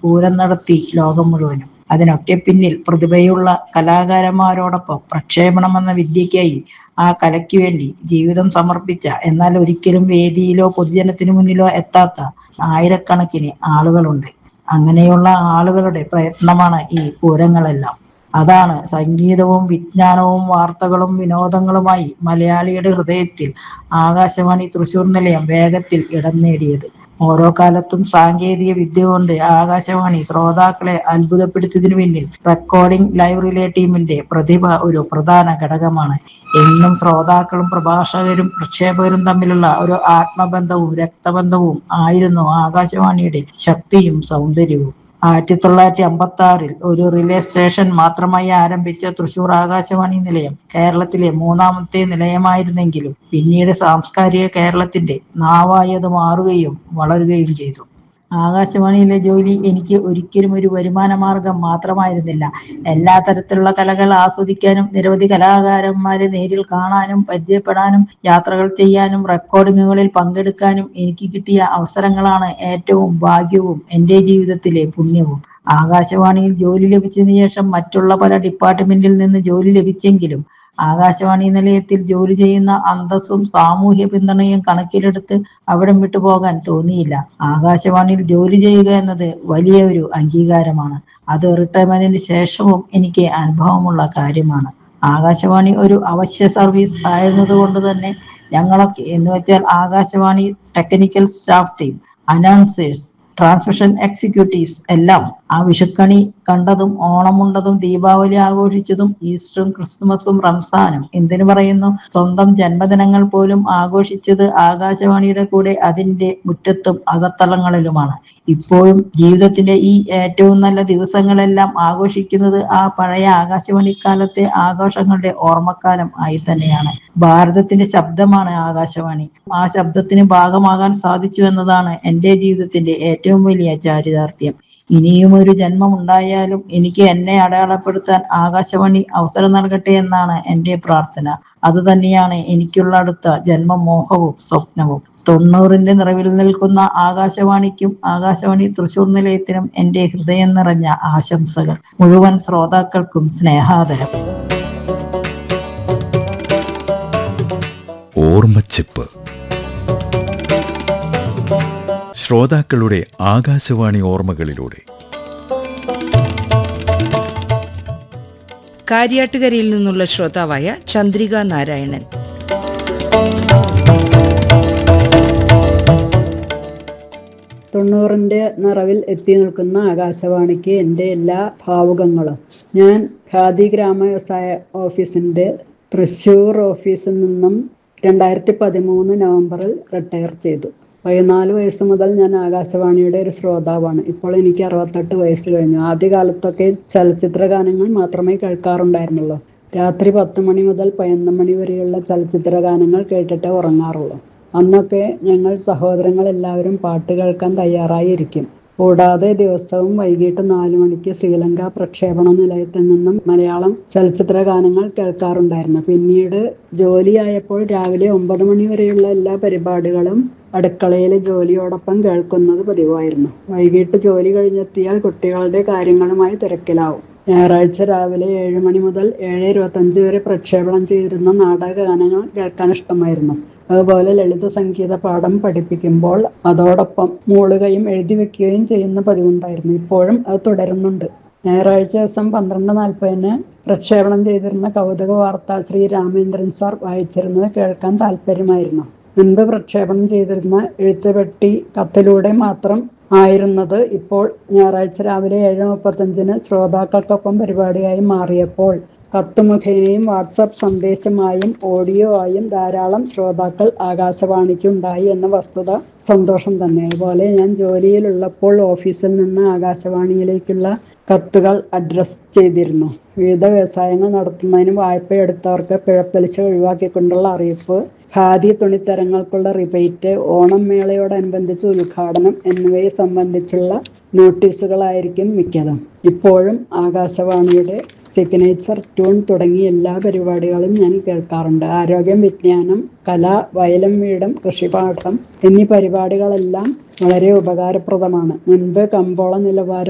പൂരം നടത്തി ലോകം മുഴുവനും അതിനൊക്കെ പിന്നിൽ പ്രതിഭയുള്ള കലാകാരന്മാരോടൊപ്പം പ്രക്ഷേപണമെന്ന വിദ്യയ്ക്കായി ആ കലയ്ക്ക് വേണ്ടി ജീവിതം സമർപ്പിച്ച എന്നാൽ ഒരിക്കലും വേദിയിലോ പൊതുജനത്തിനു മുന്നിലോ എത്താത്ത ആയിരക്കണക്കിന് ആളുകളുണ്ട് അങ്ങനെയുള്ള ആളുകളുടെ പ്രയത്നമാണ് ഈ പൂരങ്ങളെല്ലാം അതാണ് സംഗീതവും വിജ്ഞാനവും വാർത്തകളും വിനോദങ്ങളുമായി മലയാളിയുടെ ഹൃദയത്തിൽ ആകാശവാണി തൃശൂർ നിലയം വേഗത്തിൽ ഇടം നേടിയത് ഓരോ കാലത്തും സാങ്കേതിക വിദ്യ കൊണ്ട് ആകാശവാണി ശ്രോതാക്കളെ അത്ഭുതപ്പെടുത്തിയതിനു പിന്നിൽ റെക്കോർഡിംഗ് ലൈവ് റിലേ ടീമിന്റെ പ്രതിഭ ഒരു പ്രധാന ഘടകമാണ് എന്നും ശ്രോതാക്കളും പ്രഭാഷകരും പ്രക്ഷേപകരും തമ്മിലുള്ള ഒരു ആത്മബന്ധവും രക്തബന്ധവും ആയിരുന്നു ആകാശവാണിയുടെ ശക്തിയും സൗന്ദര്യവും ആയിരത്തി തൊള്ളായിരത്തി അമ്പത്തി ആറിൽ ഒരു റിലേ സ്റ്റേഷൻ മാത്രമായി ആരംഭിച്ച തൃശൂർ ആകാശവാണി നിലയം കേരളത്തിലെ മൂന്നാമത്തെ നിലയമായിരുന്നെങ്കിലും പിന്നീട് സാംസ്കാരിക കേരളത്തിന്റെ നാവായി അത് മാറുകയും വളരുകയും ചെയ്തു ആകാശവാണിയിലെ ജോലി എനിക്ക് ഒരിക്കലും ഒരു വരുമാന മാർഗം മാത്രമായിരുന്നില്ല എല്ലാ തരത്തിലുള്ള കലകൾ ആസ്വദിക്കാനും നിരവധി കലാകാരന്മാരെ നേരിൽ കാണാനും പരിചയപ്പെടാനും യാത്രകൾ ചെയ്യാനും റെക്കോർഡിങ്ങുകളിൽ പങ്കെടുക്കാനും എനിക്ക് കിട്ടിയ അവസരങ്ങളാണ് ഏറ്റവും ഭാഗ്യവും എൻ്റെ ജീവിതത്തിലെ പുണ്യവും ആകാശവാണിയിൽ ജോലി ലഭിച്ചതിന് ശേഷം മറ്റുള്ള പല ഡിപ്പാർട്ട്മെന്റിൽ നിന്ന് ജോലി ലഭിച്ചെങ്കിലും ആകാശവാണി നിലയത്തിൽ ജോലി ചെയ്യുന്ന അന്തസ്സും സാമൂഹ്യ പിന്തുണയും കണക്കിലെടുത്ത് അവിടം വിട്ടുപോകാൻ തോന്നിയില്ല ആകാശവാണിയിൽ ജോലി ചെയ്യുക എന്നത് വലിയ ഒരു അംഗീകാരമാണ് അത് റിട്ടയർമെന്റിന് ശേഷവും എനിക്ക് അനുഭവമുള്ള കാര്യമാണ് ആകാശവാണി ഒരു അവശ്യ സർവീസ് ആയിരുന്നതുകൊണ്ട് തന്നെ ഞങ്ങളൊക്കെ എന്ന് വെച്ചാൽ Akashvani technical staff team announcers transmission executives എല്ലാം ആ വിഷുക്കണി കണ്ടതും ഓണമുണ്ടതും ദീപാവലി ആഘോഷിച്ചതും ഈസ്റ്ററും ക്രിസ്മസും റംസാനും എന്തിനു പറയുന്നു സ്വന്തം ജന്മദിനങ്ങൾ പോലും ആഘോഷിച്ചത് ആകാശവാണിയുടെ കൂടെ അതിന്റെ മുറ്റത്തും അകത്തളങ്ങളിലുമാണ് ഇപ്പോഴും ജീവിതത്തിന്റെ ഈ ഏറ്റവും നല്ല ദിവസങ്ങളെല്ലാം ആഘോഷിക്കുന്നത് ആ പഴയ ആകാശവാണിക്കാലത്തെ ആഘോഷങ്ങളുടെ ഓർമ്മക്കാലം ആയി തന്നെയാണ് ഭാരതത്തിന്റെ ശബ്ദമാണ് ആകാശവാണി ആ ശബ്ദത്തിന് ഭാഗമാകാൻ സാധിച്ചു എന്നതാണ് എൻ്റെ ജീവിതത്തിന്റെ ഏറ്റവും വലിയ ചാരിതാർത്ഥ്യം ഇനിയും ഒരു ജന്മം ഉണ്ടായാലും എനിക്ക് എന്നെ അടയാളപ്പെടുത്താൻ ആകാശവാണി അവസരം നൽകട്ടെ എന്നാണ് എൻ്റെ പ്രാർത്ഥന അത് തന്നെയാണ് എനിക്കുള്ള അടുത്ത ജന്മമോഹവും സ്വപ്നവും തൊണ്ണൂറിന്റെ നിറവിൽ നിൽക്കുന്ന ആകാശവാണിക്കും ആകാശവാണി തൃശൂർ നിലയത്തിനും എൻ്റെ ഹൃദയം നിറഞ്ഞ ആശംസകൾ മുഴുവൻ ശ്രോതാക്കൾക്കും സ്നേഹാദരം ഓർമ്മച്ചിപ്പ് ശ്രോതാക്കളുടെ ആകാശവാണി ഓർമ്മകളിലൂടെ കാര്യാട്ടുകരയിൽ നിന്നുള്ള ശ്രോതാവായ ചന്ദ്രിക നാരായണൻ തൊണ്ണൂറിൻ്റെ നിറവിൽ എത്തി നിൽക്കുന്ന ആകാശവാണിക്ക് എൻ്റെ എല്ലാ ഭാവുകങ്ങളും ഞാൻ ഖാദി ഗ്രാമ വ്യവസായ ഓഫീസിൻ്റെ തൃശ്ശൂർ ഓഫീസിൽ നിന്നും രണ്ടായിരത്തി പതിമൂന്ന് നവംബറിൽ റിട്ടയർ ചെയ്തു പതിനാല് വയസ്സ് മുതൽ ഞാൻ ആകാശവാണിയുടെ ഒരു ശ്രോതാവാണ് ഇപ്പോൾ എനിക്ക് അറുപത്തെട്ട് വയസ്സ് കഴിഞ്ഞു ആദ്യകാലത്തൊക്കെ ചലച്ചിത്ര ഗാനങ്ങൾ മാത്രമേ കേൾക്കാറുണ്ടായിരുന്നുള്ളൂ രാത്രി പത്ത് മണി മുതൽ പതിനൊന്ന് മണി വരെയുള്ള ചലച്ചിത്ര ഗാനങ്ങൾ കേട്ടിട്ടേ ഉറങ്ങാറുള്ളൂ അന്നൊക്കെ ഞങ്ങൾ സഹോദരങ്ങൾ എല്ലാവരും പാട്ട് കേൾക്കാൻ തയ്യാറായി ഇരിക്കും കൂടാതെ ദിവസവും വൈകിട്ട് നാലു മണിക്ക് ശ്രീലങ്ക പ്രക്ഷേപണ നിലയത്തിൽ നിന്നും മലയാളം ചലച്ചിത്ര ഗാനങ്ങൾ കേൾക്കാറുണ്ടായിരുന്നു പിന്നീട് ജോലിയായപ്പോൾ രാവിലെ ഒമ്പത് മണി വരെയുള്ള എല്ലാ പരിപാടികളും അടുക്കളയിലെ ജോലിയോടൊപ്പം കേൾക്കുന്നത് പതിവായിരുന്നു വൈകിട്ട് ജോലി കഴിഞ്ഞെത്തിയാൽ കുട്ടികളുടെ കാര്യങ്ങളുമായി തിരക്കിലാവും ഞായറാഴ്ച രാവിലെ ഏഴ് മണി മുതൽ ഏഴ് ഇരുപത്തഞ്ച് വരെ പ്രക്ഷേപണം ചെയ്തിരുന്ന നാടക ഗാനങ്ങൾ കേൾക്കാൻ ഇഷ്ടമായിരുന്നു അതുപോലെ ലളിത സംഗീത പാഠം പഠിപ്പിക്കുമ്പോൾ അതോടൊപ്പം മൂളുകയും എഴുതി വെക്കുകയും ചെയ്യുന്ന പതിവുണ്ടായിരുന്നു ഇപ്പോഴും അത് തുടരുന്നുണ്ട് ഞായറാഴ്ച ദിവസം പന്ത്രണ്ട് നാൽപ്പതിന് പ്രക്ഷേപണം ചെയ്തിരുന്ന കൗതുക വാർത്ത ശ്രീ രാമേന്ദ്രൻ സാർ വായിച്ചിരുന്നത് കേൾക്കാൻ താല്പര്യമായിരുന്നു മുൻപ് പ്രക്ഷേപണം ചെയ്തിരുന്ന എഴുത്തുപെട്ടി കത്തിലൂടെ മാത്രം ആയിരുന്നത് ഇപ്പോൾ ഞായറാഴ്ച രാവിലെ ഏഴ് മുപ്പത്തഞ്ചിന് ശ്രോതാക്കൾക്കൊപ്പം പരിപാടിയായി മാറിയപ്പോൾ കത്ത് മുഖേനയും വാട്സപ്പ് സന്ദേശമായും ഓഡിയോ ആയും ധാരാളം ശ്രോതാക്കൾ ആകാശവാണിക്കുണ്ടായി എന്ന വസ്തുത സന്തോഷം തന്നെ അതുപോലെ ഞാൻ ജോലിയിലുള്ളപ്പോൾ ഓഫീസിൽ നിന്ന് ആകാശവാണിയിലേക്കുള്ള കത്തുകൾ അഡ്രസ് ചെയ്തിരുന്നു വിവിധ വ്യവസായങ്ങൾ നടത്തുന്നതിന് വായ്പ എടുത്തവർക്ക് പിഴപ്പലിശ ഒഴിവാക്കിക്കൊണ്ടുള്ള അറിയിപ്പ് ഖാദി തുണിത്തരങ്ങൾക്കുള്ള റിബേറ്റ് ഓണം മേളയോടനുബന്ധിച്ച് ഉദ്ഘാടനം എന്നിവയെ സംബന്ധിച്ചുള്ള നോട്ടീസുകളായിരിക്കും മിക്കതും ഇപ്പോഴും ആകാശവാണിയുടെ സിഗ്നേച്ചർ ട്യൂൺ തുടങ്ങിയ എല്ലാ പരിപാടികളും ഞാൻ കേൾക്കാറുണ്ട് ആരോഗ്യം വിജ്ഞാനം കല വയലും വീടും കൃഷിപാഠം എന്നീ പരിപാടികളെല്ലാം വളരെ ഉപകാരപ്രദമാണ് മുൻപ് കമ്പോള നിലവാരം